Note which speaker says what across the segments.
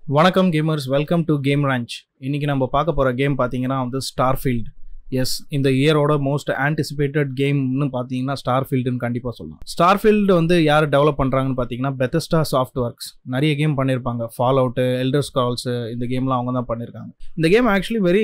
Speaker 1: வணக்கம் gamers welcome to Game Ranch இன்னைக்கு நம்ம பார்க்க போகிற கேம் பார்த்தீங்கன்னா வந்து ஸ்டார்ஃபீல்ட் எஸ் இந்த இயரோட மோஸ்ட் ஆன்டிசிபேட்டட் கேம்னு பார்த்தீங்கன்னா ஸ்டார்ஃபீல்டுன்னு கண்டிப்பாக சொல்லலாம் ஸ்டார்ஃபீல்டு வந்து யார் டெவலப் பண்ணுறாங்கன்னு பார்த்தீங்கன்னா பெத்தஸ்டா சாஃப்ட் ஒர்க்ஸ் நிறைய கேம் பண்ணியிருப்பாங்க ஃபால் அவுட்டு எல்டர் ஸ்கால்ஸு இந்த கேம்லாம் அவங்க தான் பண்ணியிருக்காங்க இந்த கேம் ஆக்சுவலி வெரி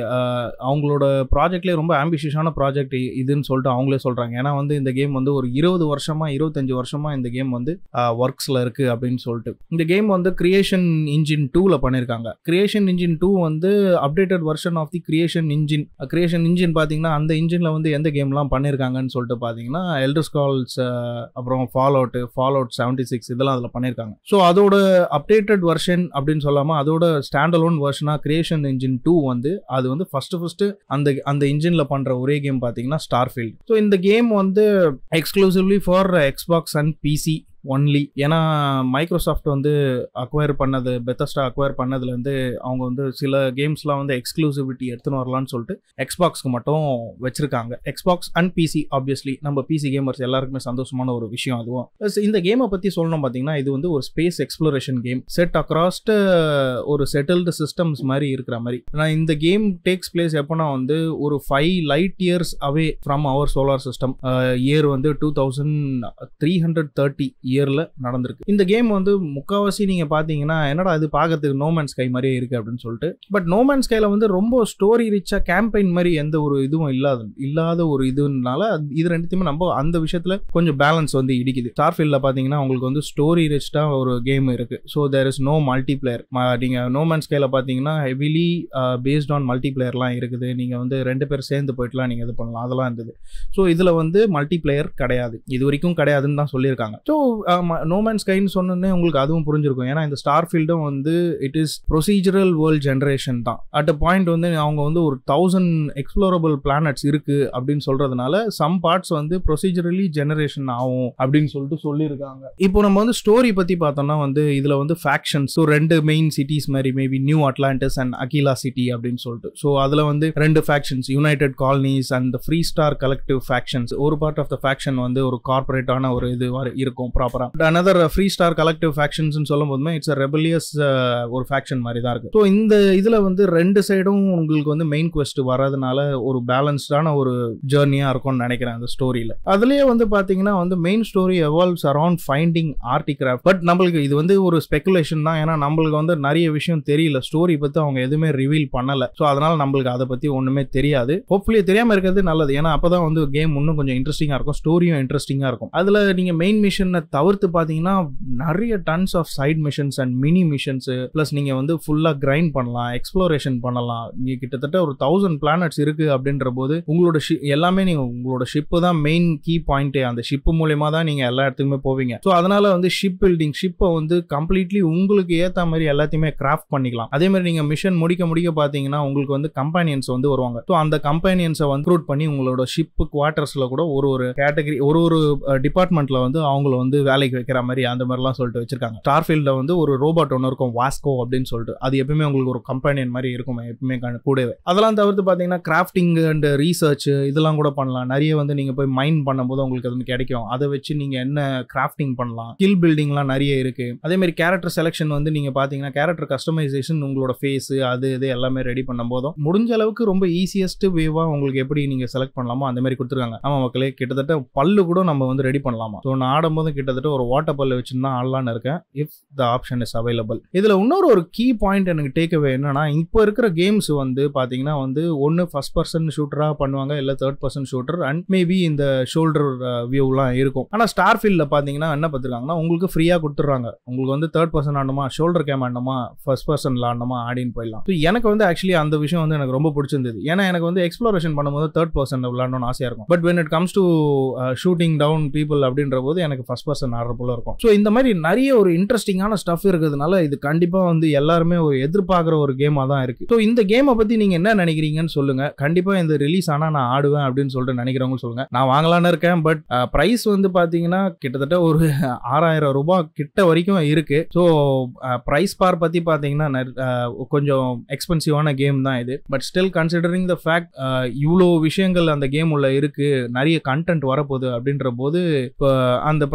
Speaker 1: அவங்களோட ப்ராஜெக்ட்லேயே ரொம்ப ஆம்பிஷியஸான ப்ராஜெக்ட் இதுன்னு சொல்லிட்டு அவங்களே சொல்கிறாங்க ஏன்னா வந்து இந்த கேம் வந்து ஒரு இருபது வருஷமாக இருபத்தஞ்சு வருஷமாக இந்த கேம் வந்து ஒர்க்ஸில் இருக்குது அப்படின்னு சொல்லிட்டு இந்த கேம் வந்து கிரியேஷன் இன்ஜின் டூவில் பண்ணியிருக்காங்க கிரியேஷன் இன்ஜின் டூ வந்து updated version of the Creation Engine Creation Engine பார்த்தீங்கன்னா அந்த இன்ஜினில் வந்து எந்த கேம்லாம் பண்ணியிருக்காங்கன்னு சொல்லிட்டு பார்த்தீங்கன்னா எல்டர் ஸ்கால்ஸ் அப்புறம் Fallout Fallout seventy six இதெல்லாம் அதில் பண்ணியிருக்காங்க ஸோ அதோட அப்டேட்டட் வெர்ஷன் அப்படின்னு சொல்லாமல் அதோட ஸ்டாண்ட் அலோன் வெர்ஷனாக கிரியேஷன் இன்ஜின் டூ வந்து அது வந்து ஃபஸ்ட்டு ஃபஸ்ட்டு அந்த அந்த இன்ஜினில் பண்ணுற ஒரே கேம் பார்த்தீங்கன்னா ஸ்டார்ஃபீல்ட் ஸோ இந்த கேம் வந்து எக்ஸ்க்ளூசிவ்லி for Xbox and PC only ஏன்னா மைக்ரோசாஃப்ட் வந்து அக்வயர் பண்ணது பெத்தஸ்டா அக்வயர் பண்ணதுலேருந்து அவங்க வந்து சில கேம்ஸ்லாம் வந்து எக்ஸ்க்ளூசிவிட்டி எடுத்துன்னு வரலான்னு சொல்லிட்டு எக்ஸ்பாக்ஸ்க்கு மட்டும் வச்சிருக்காங்க எக்ஸ்பாக்ஸ் அண்ட் பிசி ஆப்வியஸ்லி நம்ம பிசி கேமர்ஸ் எல்லாருக்குமே சந்தோஷமான ஒரு விஷயம் அதுவும் Plus இந்த கேமை பற்றி சொல்லணும் பார்த்தீங்கன்னா இது வந்து ஒரு space exploration game set across ஒரு செட்டில்டு சிஸ்டம்ஸ் மாதிரி இருக்கிற மாதிரி நான் இந்த கேம் டேக்ஸ் பிளேஸ் எப்போனா வந்து ஒரு five light years away from our solar system year வந்து two thousand three hundred thirty இயரில் நடந்திருக்கு இந்த கேம் வந்து முக்கால்வாசி நீங்கள் பார்த்தீங்கன்னா என்னடா இது பார்க்கறதுக்கு நோமேன் ஸ்கை மாதிரியே இருக்குது அப்படின்னு சொல்லிட்டு பட் நோமேன் ஸ்கைல வந்து ரொம்ப ஸ்டோரி ரிச்சாக கேம்பெயின் மாதிரி எந்த ஒரு இதுவும் இல்லாத இல்லாத ஒரு இதுனால அது- இது ரெண்டுத்தையுமே நம்ம அந்த விஷயத்தில் கொஞ்சம் பேலன்ஸ் வந்து இடிக்குது ஸ்டார்ஃபீல்டில் பார்த்தீங்கன்னா உங்களுக்கு வந்து ஸ்டோரி ரிச்டாக ஒரு கேம் இருக்குது so there is no multi player நீங்கள் நோமேன் ஸ்கைல பார்த்தீங்கன்னா ஹெவிலி பேஸ்ட் ஆன் மல்டி பிளேயர்லாம் இருக்குது நீங்கள் வந்து ரெண்டு பேர் சேர்ந்து போயிட்டுலாம் நீங்கள் இது பண்ணலாம் அதெல்லாம் இருந்தது ஸோ இதில் வந்து மல்டி பிளேயர் கிடையாது இது வரைக்கும் கிடையாதுன்னு தான் சொல்லியிருக்காங்க ஸோ நோமேன் ஸ்கைன்னு சொன்னோன்னே உங்களுக்கு அதுவும் புரிஞ்சிருக்கும் ஏன்னா இந்த ஸ்டார் ஃபீல்டும் வந்து it is procedural world generation தான் அட் அ பாயிண்ட் வந்து அவங்க வந்து ஒரு தௌசண்ட் எக்ஸ்ப்ளோரபிள் பிளானட்ஸ் இருக்கு அப்படின்னு சொல்றதுனால சம் பார்ட்ஸ் வந்து ப்ரொசீஜரலி ஜெனரேஷன் ஆகும் அப்படின்னு சொல்லிட்டு சொல்லியிருக்காங்க இப்போ நம்ம வந்து ஸ்டோரி பத்தி பார்த்தோம்னா வந்து இதுல வந்து ஃபேக்ஷன்ஸ் ஸோ ரெண்டு மெயின் சிட்டிஸ் மாதிரி maybe New Atlantis and Akila city அப்படின்னு சொல்லிட்டு ஸோ அதுல வந்து ரெண்டு factions United Colonies and Free Star Collective factions ஒரு பார்ட் ஆஃப் த ஃபேக்ஷன் வந்து ஒரு கார்பரேட்டான ஒரு இது மாதிரி இருக்கும் ப்ராப்பரா another Free Star Collective factions சொல்லும் போதுமே இட்ஸ் ரெபலியஸ் ஒரு ஃபேக்ஷன் மாதிரி தான் இருக்கு ஸோ இந்த இதுல வந்து ரெண்டு சைடும் உங்களுக்கு வந்து மெயின் குவெஸ்ட் வர்றதுனால ஒரு பேலன்ஸ்டான ஒரு ஜேர்னியா இருக்கும்னு நினைக்கிறேன் அந்த ஸ்டோரியில அதுலயே வந்து பாத்தீங்கன்னா வந்து main story evolves around finding artifact but நம்மளுக்கு இது வந்து ஒரு ஸ்பெகுலேஷன் தான் ஏன்னா நம்மளுக்கு வந்து நிறைய விஷயம் தெரியல ஸ்டோரி பத்தி அவங்க எதுவுமே ரிவீல் பண்ணல ஸோ அதனால நம்மளுக்கு அதை பத்தி ஒண்ணுமே தெரியாது ஹோப்ஃபுல்லி தெரியாம இருக்கிறது நல்லது ஏன்னா அப்பதான் வந்து கேம் இன்னும் கொஞ்சம் இன்ட்ரெஸ்டிங்கா இருக்கும் ஸ்டோரியும் இன்ட்ரெஸ்டிங்கா இருக்கும் அதுல நீங்க மெயின் மிஷனை தவிர்த்து பாத்தீங்கன்னா நிறைய tons of side missions and mini missions plus நீங்க வந்து ஃபுல்லா கிரைண்ட் பண்ணலாம் எக்ஸ்ப்ளோரேஷன் பண்ணலாம் நீங்க கிட்டத்தட்ட ஒரு தௌசண்ட் பிளானட்ஸ் இருக்கு அப்படின்ற போது உங்களோட ship- எல்லாமே நீங்க உங்களோட ஷிப்பு தான் மெயின் கீ பாயிண்ட் அந்த ஷிப்பு மூலியமா தான் நீங்க எல்லா இடத்துக்குமே போவீங்க ஸோ அதனால வந்து ஷிப் பில்டிங் ஷிப்பை வந்து கம்ப்ளீட்லி உங்களுக்கு ஏத்த மாதிரி எல்லாத்தையுமே கிராஃப்ட் பண்ணிக்கலாம் அதே மாதிரி நீங்க மிஷன் முடிக்க முடிக்க பாத்தீங்கன்னா உங்களுக்கு வந்து கம்பெனியன்ஸ் வந்து வருவாங்க ஸோ அந்த கம்பெனியன்ஸை வந்து recruit பண்ணி உங்களோட ஷிப் குவார்டர்ஸ்ல கூட ஒரு ஒரு கேட்டகரி ஒரு ஒரு டிபார்ட்மெண்ட்ல வந்து அவங்கள வந்து வேலைக்கு வைக்கிற மாதிரி அந்த மாதிரிலாம் சொல்லிட்டு வச்சிருக்காங்க ஸ்டார்ஃபீல்ட்ல வந்து ஒரு ரோபோட் ஒன்று இருக்கும் வாஸ்கோ அப்படின்னு சொல்லிட்டு அது எப்பவுமே உங்களுக்கு ஒரு கம்பெனியன் மாதிரி இருக்கும் எப்பவுமே கண்- கூடவே அதெல்லாம் தவிர்த்து பார்த்தீங்கன்னா கிராஃப்டிங் அண்ட் ரீசர்ச் இதெல்லாம் கூட பண்ணலாம் நிறைய வந்து நீங்க போய் மைண்ட் பண்ணும்போது உங்களுக்கு அது கிடைக்கும் அதை வச்சு நீங்க என்ன கிராஃப்டிங் பண்ணலாம் ஸ்கில் பில்டிங்லாம் நிறைய இருக்கு அதே மாதிரி கேரக்டர் செலெக்ஷன் வந்து நீங்க பாத்தீங்கன்னா கேரக்டர் கஸ்டமைசேஷன் உங்களோட ஃபேஸ் அது இது எல்லாமே ரெடி பண்ணும் போதும் முடிஞ்ச அளவுக்கு ரொம்ப ஈஸியஸ்ட் வேவா உங்களுக்கு எப்படி நீங்க செலக்ட் பண்ணலாமோ அந்த மாதிரி கொடுத்துருக்காங்க ஆமா மக்களே கிட்டத்தட்ட பல்லு கூட நம்ம வந்து ரெடி பண்ணலாமா ஸோ நான் ஆடும்போது கிட்டத்தட்ட ஒரு வாட்டர் பல்லு வச்சுன்னு தான் ஆடலான்னு இருக்கேன் if the option is available இதுல இன்னொரு ஒரு கீ பாயிண்ட் எனக்கு டேக் அவே என்னன்னா இப்போ இருக்கிற கேம்ஸ் வந்து பாத்தீங்கன்னா வந்து ஒன்னு ஃபர்ஸ்ட் பர்சன் ஷூட்டரா பண்ணுவாங்க இல்ல third person shooter and maybe இந்த ஷோல்டர் வியூலாம் இருக்கும் ஆனா ஸ்டார் ஃபீல்ட்ல பாத்தீங்கன்னா என்ன பார்த்துருக்காங்கன்னா உங்களுக்கு ஃப்ரீயா கொடுத்துட்றாங்க உங்களுக்கு வந்து தேர்ட் பர்சன் ஆடணுமா ஷோல்டர் கேம் ஆடணுமா ஃபர்ஸ்ட் பர்சன்ல ஆடணுமா ஆடின்னு போயிடலாம் So எனக்கு வந்து ஆக்சுவலி அந்த விஷயம் வந்து எனக்கு ரொம்ப பிடிச்சிருந்தது ஏன்னா எனக்கு வந்து எக்ஸ்ப்ளோரேஷன் பண்ணும்போது தேர்ட் பர்சன் விளாடணும்னு ஆசையா இருக்கும் but when it comes to shooting down people அப்படின்ற போது எனக்கு ஃபர்ஸ்ட் பர்சன் ஆடுற போல இருக்கும் ஸோ இந்த மாதிரி நிறைய ஒரு இன்ட்ரெஸ்டிங்கான ஸ்டஃப் இருக்கிறதுனால இது கண்டிப்பா வந்து எல்லாருமே ஒரு எதிர்பார்க்குற ஒரு கேமா தான் இருக்கு ஸோ இந்த கேமை பத்தி நீங்க என்ன நினைக்கிறீங்கன்னு சொல்லுங்க கண்டிப்பா இந்த ரிலீஸ் ஆனா நான் ஆடுவேன் அப்படின்னு சொல்லிட்டு நினைக்கிறவங்க சொல்லுங்க நான் வாங்கலாம்னு இருக்கேன் பட் பிரைஸ் வந்து பாத்தீங்கன்னா கிட்டத்தட்ட ஒரு ஆறாயிரம் ரூபாய் கிட்ட வரைக்கும் இருக்கு ஸோ ப்ரைஸ் பார் பத்தி பாத்தீங்கன்னா நெற- அஹ், கொஞ்சம் எக்ஸ்பென்சிவான கேம் தான் இது but still considering the fact இவ்வளோ விஷயங்கள் அந்த கேம் உள்ள இருக்கு நிறைய கண்டென்ட் வரப்போகுது அப்படின்ற போது இப்போ அந்த ப்ரைஸுக்கு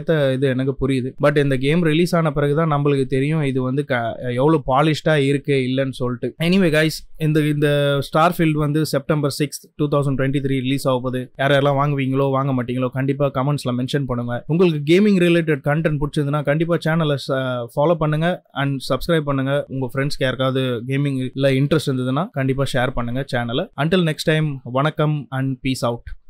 Speaker 1: ஏற்ற இது எனக்கு புரியுது பட் இந்த கேம் ரிலீஸ் ஆன பிறகு தான் நம்மளுக்கு தெரியும் இது வந்து க எவ்வளோ பாலிஷ்டாக இருக்கு இல்லைன்னு சொல்லிட்டு எனிவே கைஸ் இந்த இந்த ஸ்டார் ஃபீல்ட் வந்து September six two thousand twenty three release ஆக போகுது யார் யாரெல்லாம் வாங்குவீங்களோ வாங்க மாட்டீங்களோ கண்டிப்பாக கமெண்ட்ஸில் மென்ஷன் பண்ணுங்க உங்களுக்கு கேமிங் ரிலேட்டட் கண்டென்ட் பிடிச்சதுன்னா கண்டிப்பாக சேனலை ஃபாலோ பண்ணுங்க அண்ட் சப்ஸ்கிரைப் பண்ணுங்க உங்க ஃப்ரெண்ட்ஸ்க்கு யாருக்காவது கேமிங் இல்லை இன்ட்ரெஸ்ட் இருந்ததுன்னா கண்டிப்பாக ஷேர் பண்ணுங்க சேனலை அன்டில் நெக்ஸ்ட் டைம் வணக்கம் அண்ட் பீஸ் அவுட்